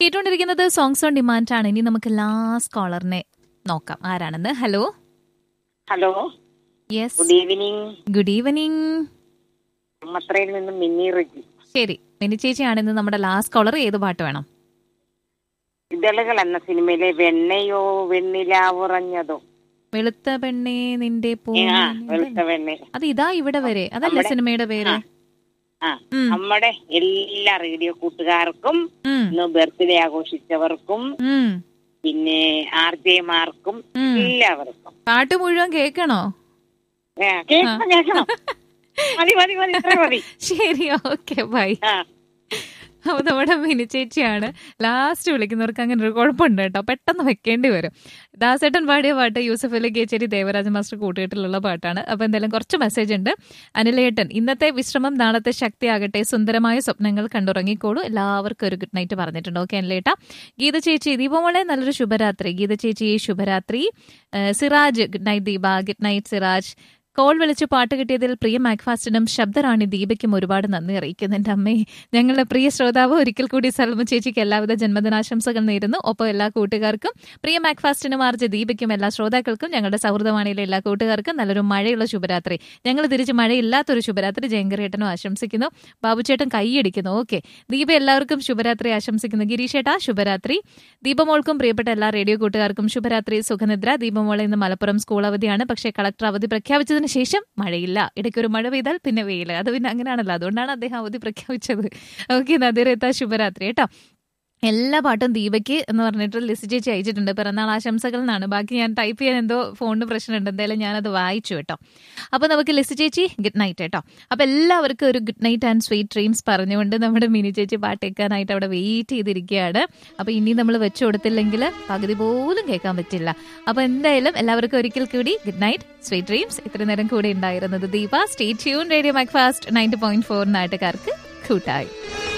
കേട്ടുകൊണ്ടിരിക്കുന്നത് songs on demand ആണ് ഇനി നമുക്ക് ലാസ്റ്റ് കോളറിനെ നോക്കാം ആരാണെന്ന് hello hello yes good evening good evening മത്രയിൽ നിന്നും മിന്നി റിജി ശരി മിനി ചേച്ചിയാണ് ഇന്ന് നമ്മുടെ ലാസ്റ്റ് കോളർ ഏത് പാട്ട് വേണം ഇതളുകൾ എന്ന സിനിമയിലെ വെണ്ണയോ വെണ്ണിലാവുറഞ്ഞതോ വെളുത്ത പെണ്ണേ നിന്റെ പൂ ആ വെളുത്ത വെണ്ണ അത് ഇതാ ഇവിടെ വരെ അതല്ലേ നമ്മുടെ- സിനിമയുടെ പേര് ആ ഉം, നമ്മുടെ എല്ലാ റേഡിയോ കൂട്ടുകാർക്കും ഉം, ഇന്ന് ബർത്ത്ഡേ ആഘോഷിച്ചവർക്കും ഉം, പിന്നെ ആർ ജെമാർക്കും ഉം. എല്ലാവർക്കും പാട്ട് മുഴുവൻ കേൾക്കണോ ആ, കേൾക്കണം കേൾക്കണം മതി മതി മതി ഇത്ര മതി ശരി ഓക്കെ ബൈ ആ അപ്പൊ നമ്മുടെ മിനി ചേച്ചിയാണ് ലാസ്റ്റ് വിളിക്കുന്നവർക്ക് അങ്ങനെ ഒരു കുഴപ്പമുണ്ട് കേട്ടോ പെട്ടെന്ന് വെക്കേണ്ടി വരും ദാസേട്ടൻ പാടിയ പാട്ട് യൂസഫ് അലി കേച്ചേരി ദേവരാജ മാസ്റ്റർ കൂട്ടുകെട്ടിലുള്ള പാട്ടാണ് അപ്പൊ എന്തായാലും കുറച്ച് മെസ്സേജ് ഉണ്ട് അനിലേട്ടൻ ഇന്നത്തെ വിശ്രമം നാളത്തെ ശക്തിയാകട്ടെ സുന്ദരമായ സ്വപ്നങ്ങൾ കണ്ടുറങ്ങിക്കോളൂ എല്ലാവർക്കും ഒരു ഗുഡ് നൈറ്റ് പറഞ്ഞിട്ടുണ്ട് ഓക്കെ അനിലേട്ട ഗീത ചേച്ചി ദീപമോളെ നല്ലൊരു ശുഭരാത്രി ഗീത ചേച്ചി ശുഭരാത്രി ഏഹ് Siraj good night Deepa good night Siraj call വിളിച്ച് പാട്ട് കിട്ടിയതിൽ പ്രിയ മാക്ഫാസ്റ്റിനും ശബ്ദറാണി ദീപയ്ക്കും ഒരുപാട് നന്ദി അറിയിക്കുന്നു എൻ്റെ അമ്മേ ഞങ്ങളുടെ പ്രിയ ശ്രോതാവ് ഒരിക്കൽ കൂടി സൽമ ചേച്ചിക്ക് എല്ലാവിധ ജന്മദിനാശംസകൾ നേരുന്നു ഒപ്പം എല്ലാ കൂട്ടുകാർക്കും പ്രിയ മാക്ഫാസ്റ്റിനും ആർജ ദീപയ്ക്കും എല്ലാ ശ്രോതാക്കൾക്കും ഞങ്ങളുടെ സൗഹൃദവാണിയിലെ എല്ലാ കൂട്ടുകാർക്കും നല്ലൊരു മഴയുള്ള ശുഭരാത്രി ഞങ്ങൾ തിരിച്ച് മഴയില്ലാത്തൊരു ശുഭരാത്രി ജയങ്കരേട്ടനും ആശംസിക്കുന്നു ബാബുചേട്ടൻ കൈയടിക്കുന്നു ഓക്കെ ദീപ എല്ലാവർക്കും ശുഭരാത്രി ആശംസിക്കുന്നു ഗിരീഷേട്ടാ ശുഭരാത്രി ദീപമോൾക്കും പ്രിയപ്പെട്ട എല്ലാ റേഡിയോ കൂട്ടുകാർക്കും ശുഭരാത്രി സുഖനിദ്ര ദീപമോളെ ഇന്ന് മലപ്പുറം സ്കൂൾ അവധിയാണ് പക്ഷേ കളക്ടർ അവധി പ്രഖ്യാപിച്ചതിന് ശേഷം മഴയില്ല ഇടയ്ക്ക് ഒരു മഴ പെയ്താൽ പിന്നെ വെയിൽ അത് പിന്നെ അങ്ങനെയാണല്ലോ അതുകൊണ്ടാണ് അദ്ദേഹം അവധി പ്രഖ്യാപിച്ചത് ഓക്കെ നദിരേത്ത ശുഭരാത്രി കേട്ടോ എല്ലാ പാട്ടും ദീപയ്ക്ക് എന്ന് പറഞ്ഞിട്ട് ലിസ്റ്റ് ചേച്ചി അയച്ചിട്ടുണ്ട് പിറന്നാൾ ആശംസകൾ എന്നാണ് ബാക്കി ഞാൻ ടൈപ്പ് ചെയ്യാൻ എന്തോ ഫോണിന് പ്രശ്നമുണ്ട് എന്തായാലും ഞാനത് വായിച്ചു കേട്ടോ അപ്പൊ നമുക്ക് ലിസ്റ്റ് ചേച്ചി ഗുഡ് നൈറ്റ് കേട്ടോ അപ്പൊ എല്ലാവർക്കും ഒരു good night and sweet dreams പറഞ്ഞുകൊണ്ട് നമ്മുടെ മിനി ചേച്ചി പാട്ട് കേൾക്കാനായിട്ട് അവിടെ വെയിറ്റ് ചെയ്തിരിക്കുകയാണ് അപ്പൊ ഇനി നമ്മൾ വെച്ചു കൊടുത്തില്ലെങ്കിൽ പകുതി പോലും കേൾക്കാൻ പറ്റില്ല അപ്പൊ എന്തായാലും എല്ലാവർക്കും ഒരിക്കൽ കൂടി ഗുഡ് നൈറ്റ് സ്വീറ്റ് ഡ്രീംസ് ഇത്ര നേരം കൂടെ ഉണ്ടായിരുന്നത് Deepa stay tune radio Mac Fast ninety point four നാട്ടുകാർക്ക് കൂട്ടായി